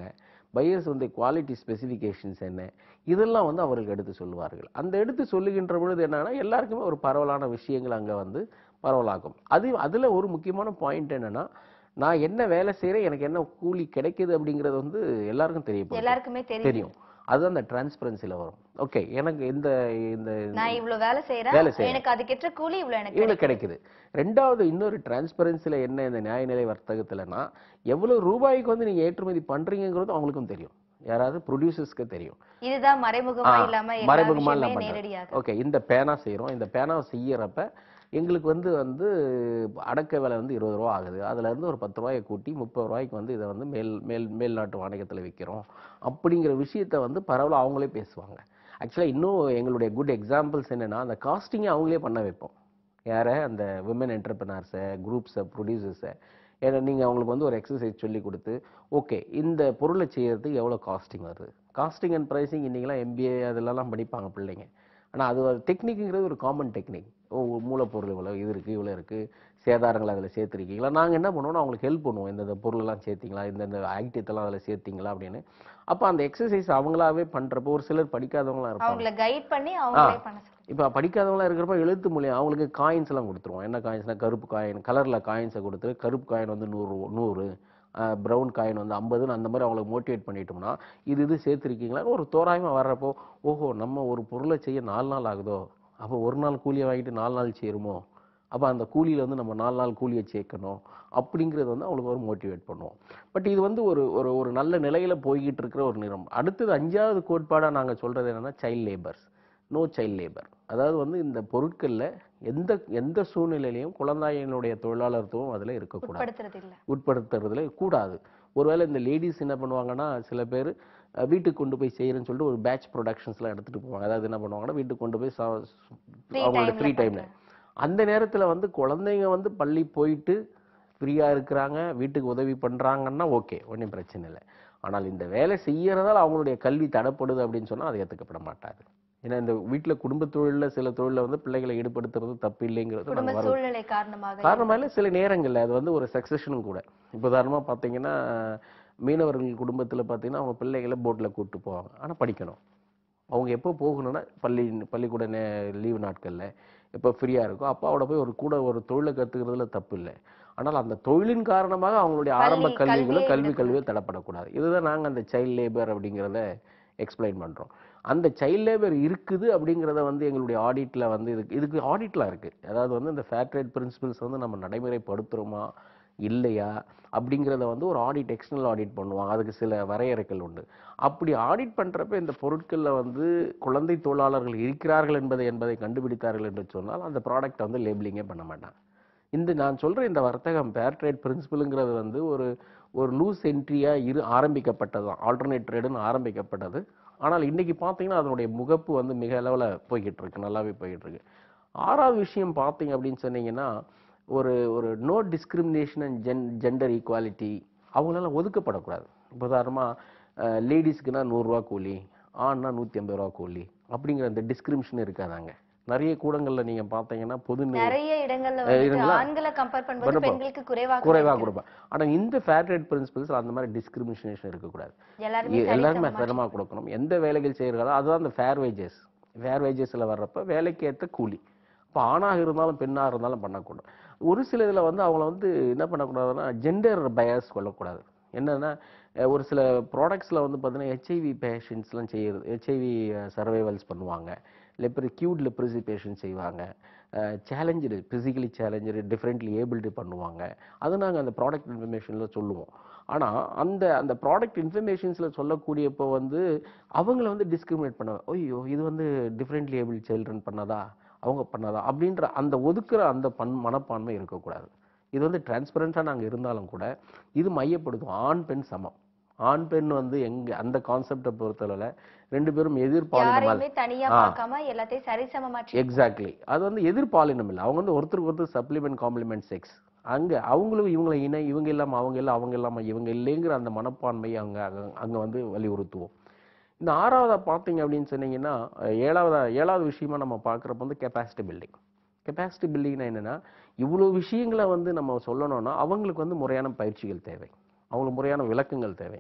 பையர்ஸ் வந்து குவாலிட்டி ஸ்பெசிஃபிகேஷன்ஸ் என்ன இதெல்லாம் வந்து அவர்கள் எடுத்து சொல்லுவார்கள் அந்த எடுத்து சொல்லுகின்ற பொழுது என்னன்னா எல்லாருக்குமே ஒரு பரவலான விஷயங்கள் அங்கே வந்து பரவலாகும் அது அதில் ஒரு முக்கியமான பாயிண்ட் என்னன்னா நான் என்ன வேலை செய்கிறேன் எனக்கு என்ன கூலி கிடைக்குது அப்படிங்கிறது வந்து எல்லாருக்கும் தெரியப்படும் எல்லாருக்குமே தெரியும் தெரியும் அது அந்த டிரான்ஸ்பரன்சில வரும் ஓகே எனக்கு இந்த இந்த நான் இவ்வளவு வேலை வேலை செய்யறேன் செய்றேன். எனக்கு அதுக்கேற்ற கூலி இவ்வளவு எனக்கு இவ்வளவு கிடைக்குது ரெண்டாவது இன்னொரு டிரான்ஸ்பரன்சில என்ன இந்த நியாயநிலை வர்த்தகத்துலனா எவ்வளவு ரூபாய்க்கு வந்து நீங்க ஏற்றுமதி பண்றீங்கிறது அவங்களுக்கும் தெரியும் யாராவது ப்ரொடியூசர்ஸ்க்கு தெரியும் இதுதான் மறைமுகமா ஆ, இல்லாம எல்லா மறைமுகமா விஷயமே இல்லாம நேரடியாக ஓகே இந்த பேனா செய்றோம் இந்த பேனா செய்யறப்ப எங்களுக்கு வந்து வந்து அடக்க விலை வந்து இருபது ரூபா ஆகுது அதுல இருந்து ஒரு பத்து ரூபாயை கூட்டி முப்பது ரூபாய்க்கு வந்து இதை வந்து மேல் மேல் மேல் நாட்டு வாணிகத்துல விற்கிறோம் அப்படிங்கிற விஷயத்த வந்து பரவலாக அவங்களே பேசுவாங்க ஆக்சுவலாக இன்னும் எங்களுடைய குட் எக்ஸாம்பிள்ஸ் என்னன்னா அந்த காஸ்டிங்கை அவங்களே பண்ண வைப்போம் யாரை அந்த விமன் என்டர்பிரினர்ஸை குரூப்ஸை ப்ரொடியூசர்ஸை ஏன்னா நீங்கள் அவங்களுக்கு வந்து ஒரு எக்ஸசைஸ் சொல்லி கொடுத்து ஓகே இந்த பொருளை செய்யறதுக்கு எவ்வளோ காஸ்டிங் வருது காஸ்டிங் அண்ட் ப்ரைசிங் இன்றைக்கெலாம் எம்பிஏ அதெல்லாம் படிப்பாங்க பிள்ளைங்க ஆனால் அது ஒரு டெக்னிக்குங்கிறது ஒரு காமன் டெக்னிக் ஓ மூலப்பொருள் இவ்வளோ இது இருக்குது இவ்வளோ இருக்குது சேதாரங்கள் அதில் சேர்த்துருக்கீங்களா நாங்கள் என்ன பண்ணுவோம்னா அவங்களுக்கு ஹெல்ப் பண்ணுவோம் இந்தந்த பொருளெல்லாம் சேர்த்தீங்களா இந்தந்த ஐட்டத்தெல்லாம் அதில் சேர்த்தீங்களா அப்படின்னு அப்போ அந்த எக்ஸசைஸ் அவங்களாவே பண்ணுறப்போ ஒரு சிலர் படிக்காதவங்களாம் இருப்பாங்க அவங்கள கைட் பண்ணி அவங்களே பண்ண சொல்லி இப்போ படிக்காதவங்களா இருக்கிறப்ப எழுத்து மூலியம் அவங்களுக்கு காயின்ஸ் எல்லாம் கொடுத்துருவோம் என்ன காயின்ஸ்னா கருப்பு காயின் கலரில் காயின்ஸை கொடுத்து கருப்பு காயின் வந்து நூறு நூறு ப்ரௌன் காயின் வந்து ஐம்பதுன்னு அந்த மாதிரி அவங்களுக்கு மோட்டிவேட் பண்ணிட்டோம்னா இது இது சேர்த்துருக்கீங்களான்னு ஒரு தோராயமாக வர்றப்போ ஓஹோ நம்ம ஒரு பொருளை செய்ய நாலு நாள் ஆகுதோ அப்போ ஒரு நாள் கூலியை வாங்கிட்டு நாலு நாள் சேருமோ அப்போ அந்த கூலியில் வந்து நம்ம நாலு நாள் கூலியை சேர்க்கணும் அப்படிங்கிறது வந்து அவங்களுக்கு ஒரு மோட்டிவேட் பண்ணுவோம் பட் இது வந்து ஒரு ஒரு ஒரு நல்ல நிலையில் போய்கிட்டு இருக்கிற ஒரு நிறம் அடுத்தது அஞ்சாவது கோட்பாடாக நாங்கள் சொல்கிறது என்னன்னா child labours no child labour அதாவது வந்து இந்த பொருட்களில் எந்த எந்த சூழ்நிலையிலையும் குழந்தையினுடைய தொழிலாளர்த்துவம் அதில் இருக்கக்கூடாது உட்படுத்துறது இல்ல உட்படுத்துறதுல கூடாது ஒருவேளை இந்த லேடிஸ் என்ன பண்ணுவாங்கன்னா சில பேர் அஹ், வீட்டுக்கு கொண்டு போய் செய்யறேன்னு சொல்லிட்டு ஒரு பேட்ச் ப்ரொடக்ஷன்ஸ்லாம் எடுத்துட்டு போவாங்க அதாவது என்ன பண்ணுவாங்கன்னா வீட்டுக்கு கொண்டு போய் சா- Free அவங்களோட timeல ஃப்ரீ டைம்ல அந்த நேரத்துல வந்து குழந்தைங்க வந்து பள்ளி போயிட்டு ஃப்ரீயா இருக்கிறாங்க வீட்டுக்கு உதவி பண்றாங்கன்னா ஓகே ஒன்றும் பிரச்சனை இல்லை ஆனால் இந்த வேலை செய்யறதால அவங்களுடைய கல்வி தடப்படுது அப்படின்னு சொன்னா அது ஏத்துக்கப்பட மாட்டாது ஏன்னா இந்த வீட்டுல குடும்ப தொழில்ல சில தொழில வந்து பிள்ளைகளை ஈடுபடுத்துறது தப்பு இல்லைங்கிறது குடும்ப நாங்க வர சூழ்நிலை காரணமாக காரணமாக சில நேரங்கள்ல அது வந்து ஒரு சக்சஷனும் கூட இப்போ உதாரணமா பார்த்தீங்கன்னா மீனவர்கள் குடும்பத்துல பார்த்தீங்கன்னா அவங்க பிள்ளைகளை போட்டில் கூப்பிட்டு போவாங்க ஆனா படிக்கணும் அவங்க எப்போ போகணும்னா பள்ளி பள்ளிக்கூட லீவு நாட்கள்ல எப்போ ஃப்ரீயா இருக்கோ அப்பாவோட போய் ஒரு கூட ஒரு தொழிலை கத்துக்கிறதுல தப்பு இல்லை ஆனால் அந்த தொழிலின் காரணமாக அவங்களுடைய ஆரம்ப பள்ளி, கல்விகளும் கல்வியை கல்வி விடக்கூடாது. கல்வியை தடப்படக்கூடாது இதுதான் நாங்க அந்த சைல்ட் லேபர் அப்படிங்கிறத எக்ஸ்பிளைன் பண்றோம் அந்த சைல்ட் லேபர் இருக்குது அப்படிங்கிறத வந்து எங்களுடைய ஆடிட்ல வந்து இதுக்கு இதுக்கு ஆடிட்லாம் இருக்கு அதாவது வந்து இந்த ஃபேர் ட்ரேட் பிரின்சிபல்ஸ் வந்து நம்ம நடைமுறைப்படுத்துறோமா இல்லையா அப்படிங்கிறத வந்து ஒரு ஆடிட் எக்ஸ்டர்னல் ஆடிட் பண்ணுவாங்க அதுக்கு சில வரையறைகள் உண்டு அப்படி ஆடிட் பண்றப்ப இந்த பொருட்கள்ல வந்து குழந்தை தொழிலாளர்கள் இருக்கிறார்கள் என்பதை என்பதை கண்டுபிடித்தார்கள் என்று சொன்னால் அந்த ப்ராடக்ட் வந்து லேபிளிங்கே பண்ண மாட்டாங்க இந்த நான் சொல்ற இந்த வர்த்தகம் ஃபேர் ட்ரேட் பிரின்சிபலுங்கிறது வந்து ஒரு ஒரு லூஸ் என்ட்ரியா இரு ஆரம்பிக்கப்பட்டது தான் ஆல்டர்னேட் ட்ரேடுன்னு ஆரம்பிக்கப்பட்டது ஆனால் இன்னைக்கு பார்த்தீங்கன்னா அதனுடைய முகப்பு வந்து மிக அளவில் போய்கிட்டு இருக்கு நல்லாவே போய்கிட்டு இருக்கு ஆறாவது விஷயம் பார்த்தீங்க அப்படின்னு சொன்னீங்கன்னா ஒரு ஒரு no discrimination and gen gender equality அவங்களெல்லாம் ஒதுக்கப்படக்கூடாது இப்போ உதாரணமாக லேடிஸ்க்குனா நூறுரூவா கூலி ஆண்னா நூற்றி ஐம்பது ரூபா கூலி அப்படிங்கிற அந்த டிஸ்கிரிமினேஷன் இருக்காதாங்க நிறைய கூடங்கள்ல நீங்க பார்த்தீங்கன்னா பொது நி- நிறைய இடங்கள்ல அஹ் வந்துட்டு இதுங்களா? ஆண்களை கம்பேர் பண்ணும்போது பண்ணப்போ- பெண்களுக்கு குறைவாக குறைவா இருக்கு. கொடுப்பேன் ஆனா இந்த ஃபேர் ட்ரேட் பிரின்சிபல்ஸ் அந்த மாதிரி டிஸ்கிரிமினேஷன் இருக்கக்கூடாது எல்லாருமே எ- எல்லாருமே சரிசமமா சரமா கொடுக்கணும் எந்த வேலைகள் செய்யறதோ அதுதான் அந்த ஃபேர் வேஜஸ் ஃபேர் வேஜஸ்ல வர்றப்ப வேலைக்கு ஏத்த கூலி இப்போ ஆணாக இருந்தாலும் பெண்ணாக இருந்தாலும் பண்ணக்கூடாது ஒரு சில இதுல வந்து அவங்கள வந்து என்ன பண்ணக்கூடாதுன்னா ஜெண்டர் பயஸ் கொள்ளக்கூடாது என்னன்னா அஹ் ஒரு சில ப்ராடக்ட்ஸ்ல வந்து பார்த்தீங்கன்னா ஹெச்ஐவி பேஷண்ட்ஸ்லாம் செய்யறது ஹெச்ஐவி சர்வைவல்ஸ் பண்ணுவாங்க லெப்ரி கியூட் லெப்ரசி பேஷண்ட் செய்வாங்க challenge physically challenge differently abled பண்ணுவாங்க அதை நாங்கள் அந்த ப்ராடக்ட் இன்ஃபர்மேஷனில் சொல்லுவோம் ஆனால் அந்த அந்த ப்ராடக்ட் இன்ஃபர்மேஷன்ஸில் சொல்லக்கூடியப்போ வந்து அவங்கள வந்து டிஸ்கிரிமினேட் பண்ண ஐயோ இது வந்து டிஃப்ரெண்ட்லி ஏபிள் சில்ட்ரன் பண்ணதா அவங்க பண்ணதா அப்படின்ற அந்த ஒதுக்குற அந்த பண் மனப்பான்மை இருக்கக்கூடாது இது வந்து டிரான்ஸ்பரண்ட்டாக நாங்கள் இருந்தாலும் கூட இது மையப்படுத்தும் ஆண் பெண் சமம் ஆண் பெண் வந்து எங்க அந்த கான்செப்டை பொறுத்தளவில் ரெண்டு பேரும் எதிர்பாலினம் யாரையுமே தனியா ஆ. பார்க்காம எல்லாத்தையும் சரிசமமா treat எக்ஸாக்ட்லி அது வந்து எதிர்பாலினம் இல்லை அவங்க வந்து ஒருத்தருக்கு ஒருத்தர் சப்ளிமெண்ட் காம்ப்ளிமெண்ட் செக்ஸ் அங்க அவங்களும் இவங்களை இணை இவங்க இல்லாம அவங்க இல்லை அவங்க இல்லாம இவங்க இல்லைங்கிற அந்த மனப்பான்மையை அங்க அங்க- அங்க வந்து வலியுறுத்துவோம் இந்த ஆறாவதா பார்த்தீங்க அப்படின்னு சொன்னீங்கன்னா அஹ், ஏழாவதா ஏழாவது விஷயமா நம்ம பார்க்குறப்ப வந்து கெப்பாசிட்டி பில்டிங் கெப்பாசிட்டி பில்டிங்னா என்னன்னா இவ்வளோ விஷயங்களை வந்து நம்ம சொல்லணும்னா அவங்களுக்கு வந்து முறையான பயிற்சிகள் தேவை அவங்களுக்கு முறையான விளக்கங்கள் தேவை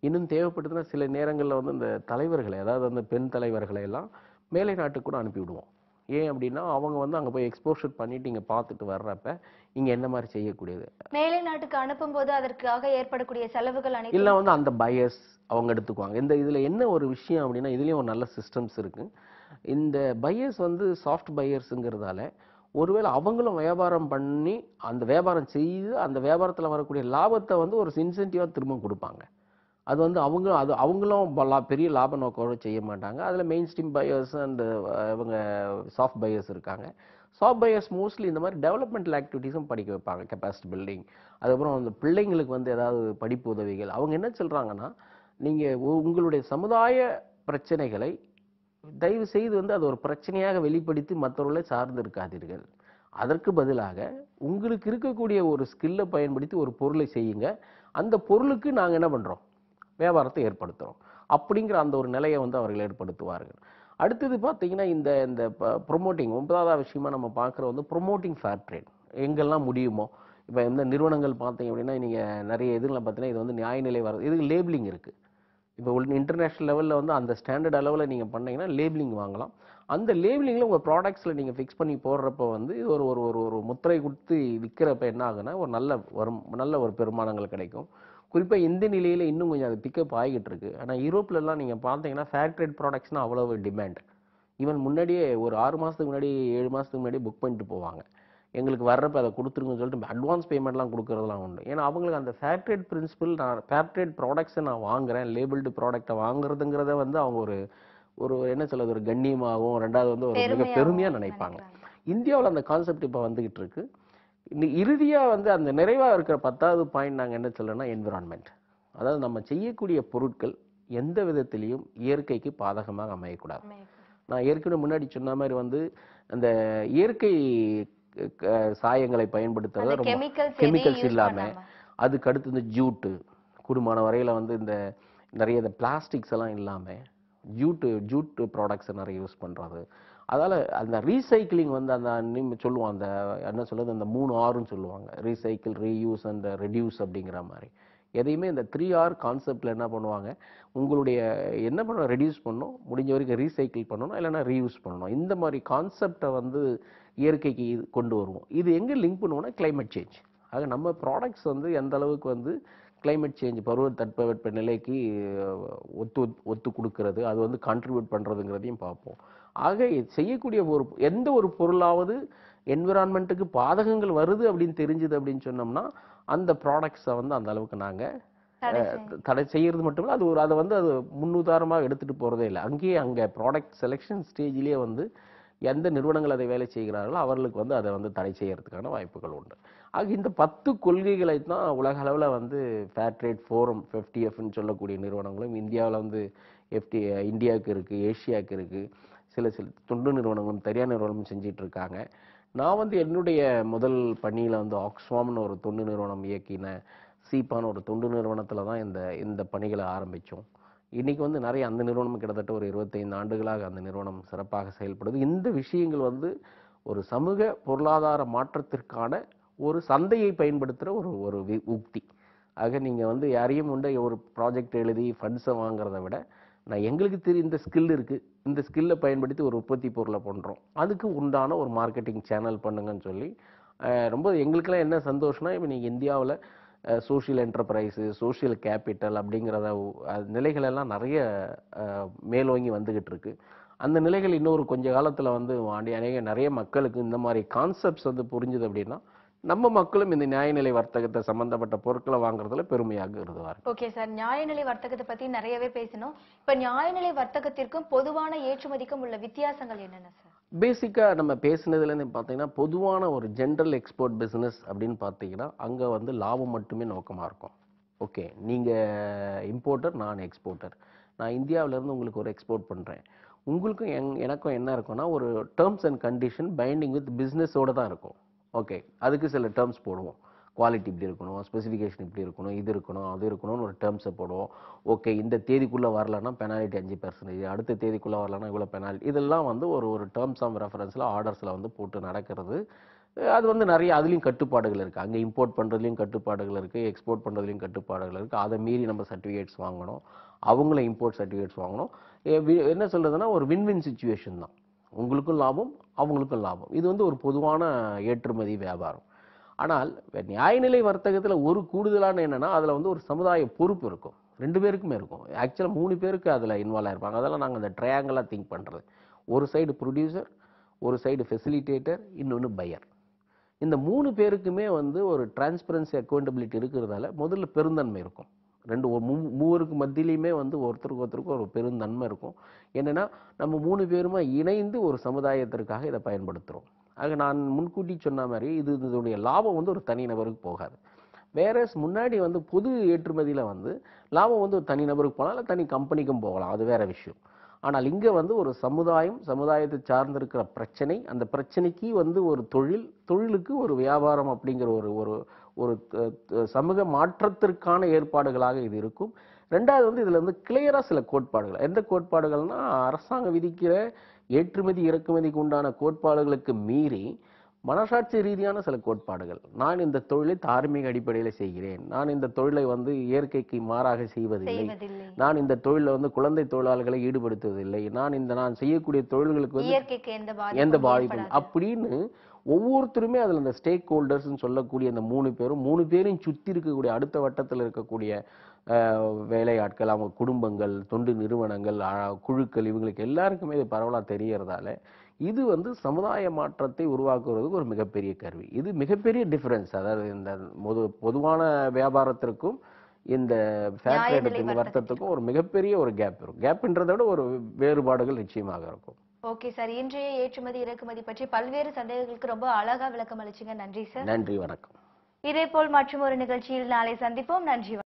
இன்னும் தேவைப்படுதுன்னா சில நேரங்களில் வந்து இந்த தலைவர்களை அதாவது அந்த பெண் தலைவர்களை எல்லாம் மேலை நாட்டுக்கு கூட அனுப்பி விடுவோம் ஏன் அப்படின்னா அவங்க வந்து அங்கே போய் எக்ஸ்போஷர் பண்ணிட்டு இங்கே பார்த்துட்டு வர்றப்ப இங்கே என்ன மாதிரி செய்யக்கூடியது மேலை நாட்டுக்கு அனுப்பும்போது அதற்காக ஏற்படக்கூடிய செலவுகள் அனைத்தும் இல்லை வந்து அந்த பயஸ் அவங்க எடுத்துக்குவாங்க இந்த இதில் என்ன ஒரு விஷயம் அப்படின்னா இதுலேயும் ஒரு நல்ல சிஸ்டம்ஸ் இருக்கு இந்த பையர்ஸ் வந்து சாஃப்ட் பையர்ஸுங்கிறதால ஒருவேளை அவங்களும் வியாபாரம் பண்ணி அந்த வியாபாரம் செய்து அந்த வியாபாரத்தில் வரக்கூடிய லாபத்தை வந்து ஒரு இன்சென்டிவாக திரும்ப கொடுப்பாங்க அது வந்து அவங்க அது அவங்களும் ப- லா- பெரிய லாப நோக்கோட செய்ய மாட்டாங்க அதில் மெயின் ஸ்ட்ரீம் பையர்ஸ் அண்ட் இவங்க சாஃப்ட் பையர்ஸ் இருக்காங்க சாஃப்ட் பையர்ஸ் மோஸ்ட்லி இந்த மாதிரி டெவலப்மெண்டல் ஆக்டிவிட்டீஸும் படிக்க வைப்பாங்க கெப்பாசிட்டி பில்டிங் அதுக்கப்புறம் அந்த பிள்ளைங்களுக்கு வந்து ஏதாவது படிப்பு உதவிகள் அவங்க என்ன சொல்கிறாங்கன்னா நீங்கள் உங்களுடைய சமுதாய பிரச்சனைகளை தயவு செய்து வந்து அது ஒரு பிரச்சனையாக வெளிப்படுத்தி மற்றவர்களை சார்ந்து இருக்காதீர்கள் அதற்கு பதிலாக உங்களுக்கு இருக்கக்கூடிய ஒரு ஸ்கில்லை பயன்படுத்தி ஒரு பொருளை செய்யுங்க அந்த பொருளுக்கு நாங்கள் என்ன பண்ணுறோம் வியாபாரத்தை ஏற்படுத்துகிறோம் அப்படிங்கிற அந்த ஒரு நிலையை வந்து அவர்கள் ஏற்படுத்துவார்கள் அடுத்தது பார்த்தீங்கன்னா இந்த இந்த ப்ரொமோட்டிங் ஒன்பதாவது விஷயமா நம்ம பார்க்குற வந்து ப்ரொமோட்டிங் ஃபேர் ட்ரேட் எங்கெல்லாம் முடியுமோ இப்போ எந்த நிறுவனங்கள் பார்த்தீங்க அப்படின்னா நீங்கள் நிறைய இதுல பார்த்தீங்கன்னா இது வந்து நியாயநிலை வர இதுக்கு லேபிளிங் இருக்குது இப்போ இன்டர்நேஷ்னல் லெவலில் வந்து அந்த ஸ்டாண்டர்ட் அளவில் நீங்கள் பண்ணீங்கன்னா லேபிளிங் வாங்கலாம் அந்த லேபிளிங்கில் உங்கள் ப்ராடக்ட்ஸில் நீங்கள் ஃபிக்ஸ் பண்ணி போடுறப்ப வந்து இது ஒரு ஒரு ஒரு ஒரு முத்திரை கொடுத்து விற்கிறப்ப என்ன ஆகுனா ஒரு நல்ல வரும் நல்ல ஒரு பெருமானங்கள் கிடைக்கும் குறிப்பாக இந்த நிலையில் இன்னும் கொஞ்சம் அது பிக்கப் ஆகிட்டு இருக்கு ஆனால் யூரோப்லலாம் நீங்கள் பார்த்தீங்கன்னா ஃபேர் ட்ரேட் ப்ராடக்ட்ஸ்னால் அவ்வளவு டிமாண்ட் ஈவன் முன்னாடியே ஒரு ஆறு மாதத்துக்கு முன்னாடி ஏழு மாதத்துக்கு முன்னாடி புக் பண்ணிட்டு போவாங்க எங்களுக்கு வர்றப்ப அதை கொடுத்துருங்கன்னு சொல்லிட்டு அட்வான்ஸ் பேமெண்ட்லாம் கொடுக்கறதெல்லாம் உண்டு ஏன்னா அவங்களுக்கு அந்த ஃபேர் ட்ரேட் பிரின்சிபல் நான் ஃபேர் ட்ரேட் ப்ராடக்ட்ஸை நான் வாங்குறேன் லேபிள்டு ப்ராடக்ட்டை வாங்குறதுங்கிறத வந்து அவங்க ஒரு ஒரு என்ன சொல்றது ஒரு கண்ணியமாகவும் ரெண்டாவது வந்து ஒரு மிக பெருமையாகவும் பெருமையாக நினைப்பாங்க இந்தியாவில் அந்த கான்செப்ட் இப்போ வந்துகிட்டு இருக்கு இன்னி இறுதியாக வந்து அந்த நிறைவாக இருக்கிற பத்தாவது பாயிண்ட் நாங்கள் என்ன சொல்லணும்னா என்விரான்மெண்ட் அதாவது நம்ம செய்யக்கூடிய பொருட்கள் எந்த விதத்திலையும் இயற்கைக்கு பாதகமாக அமையக்கூடாது நான் ஏற்கனவே முன்னாடி சொன்ன மாதிரி வந்து அந்த இயற்கை க- க- சாயங்களை பயன்படுத்துறத ரொம்ப கெமிக்கல்ஸ் கெமிக்கல்ஸ் இல்லாம அதுக்கு அடுத்து இந்த ஜூட்டு குடும்பமான வரையில வந்து இந்த நிறைய இந்த பிளாஸ்டிக்ஸ் எல்லாம் இல்லாம ஜூட்டு ஜூட் ப்ராடக்ட்ஸை நிறைய யூஸ் பண்றது அதால அந்த ரீசைக்கிளிங் வந்து அந்த நிம் சொல்லுவோம் அந்த என்ன சொல்றது அந்த மூணு ஆறுன்னு சொல்லுவாங்க ரீசைக்கிள் ரீயூஸ் அண்ட் ரெடியூஸ் அப்படிங்கிற மாதிரி எதையுமே இந்த த்ரீ ஆர் கான்செப்ட்ல என்ன பண்ணுவாங்க உங்களுடைய என்ன பண்ண ரெடியூஸ் பண்ணணும் முடிஞ்ச வரைக்கும் ரீசைக்கிள் பண்ணணும் இல்லைன்னா ரீயூஸ் பண்ணணும் இந்த மாதிரி கான்செப்டை வந்து இயற்கைக்கு இது கொண்டு வருவோம் இது எங்கே லிங்க் பண்ணுவோம்னா climate சேஞ்ச் ஆக நம்ம ப்ராடக்ட்ஸ் வந்து எந்த அளவுக்கு வந்து climate சேஞ்ச் பருவ தட்பவெட்ப நிலைக்கு அஹ், ஒத்து ஒத்து கொடுக்கறது அது வந்து கான்ட்ரிபியூட் பண்ணுறதுங்கிறதையும் பார்ப்போம் ஆக இது செய்யக்கூடிய ஒரு எந்த ஒரு பொருளாவது என்விரான்மெண்ட்டுக்கு பாதகங்கள் வருது அப்படின்னு தெரிஞ்சுது அப்படின்னு சொன்னோம்னா அந்த ப்ராடக்ட்ஸை வந்து அந்த அளவுக்கு நாங்கள் தடை செய்யணும். தடை செய்யறது மட்டும் இல்லை அது ஒரு அதை வந்து அது முன்னுதாரணமாக எடுத்துட்டு போறதே இல்லை அங்கேயே அங்கே ப்ராடக்ட் செலெக்ஷன் ஸ்டேஜ்லேயே வந்து எந்த நிறுவனங்கள் அதை வேலை செய்கிறார்களோ அவர்களுக்கு வந்து அதை வந்து தடை செய்யறதுக்கான வாய்ப்புகள் உண்டு ஆக இந்த பத்து கொள்கைகளை தான் உலக அளவில் வந்து ஃபேர் ட்ரேட் ஃபோரம் எஃப்டிஎஃப்னு சொல்லக்கூடிய நிறுவனங்களும் இந்தியாவில் வந்து எஃப்டி இந்தியாவுக்கு இருக்குது ஏஷியாவுக்கு இருக்குது சில சில தொண்டு நிறுவனங்களும் தனியார் நிறுவனமும் செஞ்சிட்டு இருக்காங்க நான் வந்து என்னுடைய முதல் பணியில் வந்து ஆக்ஸ்ஃபாம்னு ஒரு தொண்டு நிறுவனம் இயக்கின சீப்பான ஒரு தொண்டு நிறுவனத்தில் தான் இந்த இந்த பணிகளை ஆரம்பித்தோம் இன்னைக்கு வந்து நிறைய அந்த நிறுவனம் கிட்டத்தட்ட ஒரு இருபத்தைந்து ஆண்டுகளாக அந்த நிறுவனம் சிறப்பாக செயல்படுது இந்த விஷயங்கள் வந்து ஒரு சமூக பொருளாதார மாற்றத்திற்கான ஒரு சந்தையை பயன்படுத்துகிற ஒரு ஒரு வி- உக்தி ஆக நீங்கள் வந்து யாரையும் உண்டு ஒரு ப்ராஜெக்ட் எழுதி ஃபண்ட்ஸை வாங்குறத விட நான் எங்களுக்கு தெரியும் இந்த ஸ்கில் இருக்குது இந்த ஸ்கில்லை பயன்படுத்தி ஒரு உற்பத்தி பொருளை பண்ணுறோம் அதுக்கு உண்டான ஒரு மார்க்கெட்டிங் சேனல் பண்ணுங்கன்னு சொல்லி அஹ், ரொம்ப எங்களுக்கெல்லாம் என்ன சந்தோஷம்னா இப்போ நீங்கள் இந்தியாவில் சோஷியல் என்டர்பிரைஸு சோஷியல் கேபிட்டல் அப்படிங்கிறத உ- அது நிலைகளெல்லாம் நிறைய அஹ், மேலோங்கி வந்துகிட்டு இருக்கு அந்த நிலைகள் இன்னொரு கொஞ்ச காலத்தில் வந்து ஆண்டி அநேக நிறைய மக்களுக்கு இந்த மாதிரி கான்செப்ட்ஸ் வந்து புரிஞ்சுது அப்படின்னா நம்ம மக்களும் இந்த நியாயநிலை வர்த்தகத்தை சம்பந்தப்பட்ட பொருட்களை வாங்குறதுல பெருமையாக கருதுவார் ஓகே சார் நியாயநிலை வர்த்தகத்தை பத்தி நிறையவே பேசினோம் இப்ப நியாயநிலை வர்த்தகத்திற்கும் பொதுவான ஏற்றுமதிக்கும் உள்ள வித்தியாசங்கள் என்னென்ன சார் பேசிக்காக நம்ம பேசினதுலேருந்து பார்த்தீங்கன்னா பொதுவான ஒரு ஜென்ரல் எக்ஸ்போர்ட் பிஸ்னஸ் அப்படின்னு பார்த்தீங்கன்னா அங்கே வந்து லாபம் மட்டுமே நோக்கமாக இருக்கும் ஓகே நீங்கள் இம்போர்ட்டர் நான் எக்ஸ்போர்ட்டர் நான் இந்தியாவிலேருந்து உங்களுக்கு ஒரு எக்ஸ்போர்ட் பண்ணுறேன் உங்களுக்கும் எங் எனக்கும் என்ன இருக்கும்னா ஒரு terms and condition binding with பிஸ்னஸோடு தான் இருக்கும் ஓகே அதுக்கு சில டேர்ம்ஸ் போடுவோம் குவாலிட்டி இப்படி இருக்கணும் ஸ்பெசிஃபிகேஷன் இப்படி இருக்கணும் இது இருக்கணும் அது இருக்கணும்னு ஒரு டேர்ம்ஸை போடுவோம் ஓகே இந்த தேதிக்குள்ளே வரலன்னா பெனாலிட்டி அஞ்சு பர்சன்டேஜ் அடுத்த தேதிக்குள்ளே வரலன்னா இவ்வளோ பெனாலிட்டி இதெல்லாம் வந்து ஒரு ஒரு டேர்ம்ஸ் ஆஃப் ரெஃபரன்ஸில் ஆர்டர்ஸில் வந்து போட்டு நடக்கிறது அஹ் அது வந்து நிறைய அதுலேயும் கட்டுப்பாடுகள் இருக்குது அங்கே இம்போர்ட் பண்ணுறதுலையும் கட்டுப்பாடுகள் இருக்குது எக்ஸ்போர்ட் பண்ணுறதுலையும் கட்டுப்பாடுகள் இருக்குது அதை மீறி நம்ம சர்டிஃபிகேட்ஸ் வாங்கணும் அவங்கள இம்போர்ட் சர்டிஃபிகேட்ஸ் வாங்கணும் எ- வி- என்ன சொல்கிறதுனா ஒரு வின் வின் சுச்சுவேஷன் தான் உங்களுக்கும் லாபம் அவங்களுக்கும் லாபம் இது வந்து ஒரு பொதுவான ஏற்றுமதி வியாபாரம் ஆனால் நியாயநிலை வர்த்தகத்தில் ஒரு கூடுதலான என்னன்னா அதில் வந்து ஒரு சமுதாய பொறுப்பு இருக்கும் ரெண்டு பேருக்குமே இருக்கும் ஆக்சுவலாக மூணு பேருக்கு அதில் இன்வால்வ் ஆயிருப்பாங்க அதெல்லாம் நாங்கள் அந்த ட்ரையாங்கலாக திங்க் பண்ணுறது ஒரு சைடு ப்ரொடியூசர் ஒரு சைடு ஃபெசிலிட்டேட்டர் இன்னொன்று பையர் இந்த மூணு பேருக்குமே வந்து ஒரு டிரான்ஸ்பரன்சி அக்கௌண்டபிலிட்டி இருக்கிறதால முதல்ல பெருந்தன்மை இருக்கும் ரெண்டு ஒரு மூ- மூவருக்கு மத்தியிலையுமே வந்து ஒருத்தருக்கு ஒருத்தருக்கு ஒரு பெருந்தன்மை இருக்கும் என்னன்னா நம்ம மூணு பேருமா இணைந்து ஒரு சமுதாயத்திற்காக இதை பயன்படுத்துகிறோம் ஆக நான் முன்கூட்டி சொன்ன மாதிரி இது இதனுடைய லாபம் வந்து ஒரு தனி நபருக்கு போகாது வேற முன்னாடி வந்து பொது ஏற்றுமதியில் வந்து லாபம் வந்து ஒரு தனி நபருக்கு போகலாம் இல்லை தனி கம்பெனிக்கும் போகலாம் அது வேற விஷயம் ஆனால் இங்கே வந்து ஒரு சமுதாயம் சமுதாயத்தை சார்ந்திருக்கிற பிரச்சனை அந்த பிரச்சனைக்கு வந்து ஒரு தொழில் தொழிலுக்கு ஒரு வியாபாரம் அப்படிங்கிற ஒரு ஒரு ஒரு த- த- சமூக மாற்றத்திற்கான ஏற்பாடுகளாக இது இருக்கும் ரெண்டாவது வந்து இதுல வந்து கிளியரா சில கோட்பாடுகள் எந்த கோட்பாடுகள்னா அரசாங்கம் விதிக்கிற ஏற்றுமதி இறக்குமதிக்கு உண்டான கோட்பாடுகளுக்கு மீறி மனசாட்சி ரீதியான சில கோட்பாடுகள் நான் இந்த தொழிலை தார்மீக அடிப்படையில் செய்கிறேன் நான் இந்த தொழிலை வந்து இயற்கைக்கு மாறாக செய்வதில்லை செய்வதில்லை நான் இந்த தொழிலில் வந்து குழந்தை தொழிலாளர்களை ஈடுபடுத்துவதில்லை நான் இந்த நான் செய்யக்கூடிய தொழில்களுக்கு வந்து இயற்கைக்கு எந்த எந்த பாதிப்பும் பாதிப்பும் ஏற்படாது. அப்படின்னு ஒவ்வொருத்தருமே அதுல இந்த ஸ்டேக் ஹோல்டர்ஸ்னு சொல்லக்கூடிய அந்த மூணு பேரும் மூணு பேரையும் சுத்தி இருக்கக்கூடிய அடுத்த வட்டத்தில் இருக்கக்கூடிய அஹ், வேலையாட்கள் அவங்க குடும்பங்கள் தொண்டு நிறுவனங்கள் அஹ், குழுக்கள் இவங்களுக்கு எல்லாருக்குமே இது பரவலா தெரியறதால இது வந்து சமுதாய மாற்றத்தை உருவாக்குறதுக்கு ஒரு மிகப்பெரிய கருவி இது மிகப்பெரிய டிஃபரன்ஸ் அதாவது இந்த பொது பொதுவான வியாபாரத்திற்கும் இந்த ஃபேர் நியாய விலை ட்ரேடுக்கு வர்த்தகத்துக்கும் ஒரு மிகப்பெரிய ஒரு கேப் இருக்கும் கேப்ன்றதை விட ஒரு வேறுபாடுகள் நிச்சயமாக இருக்கும் ஓகே சார் இன்றைய ஏற்றுமதி இறக்குமதி பற்றி பல்வேறு சந்தேகங்களுக்கு ரொம்ப அழகா விளக்கம் அளிச்சீங்க நன்றி சார் நன்றி வணக்கம் இதேபோல் மற்றும் ஒரு நிகழ்ச்சியில் நாளை சந்திப்போம் நன்றி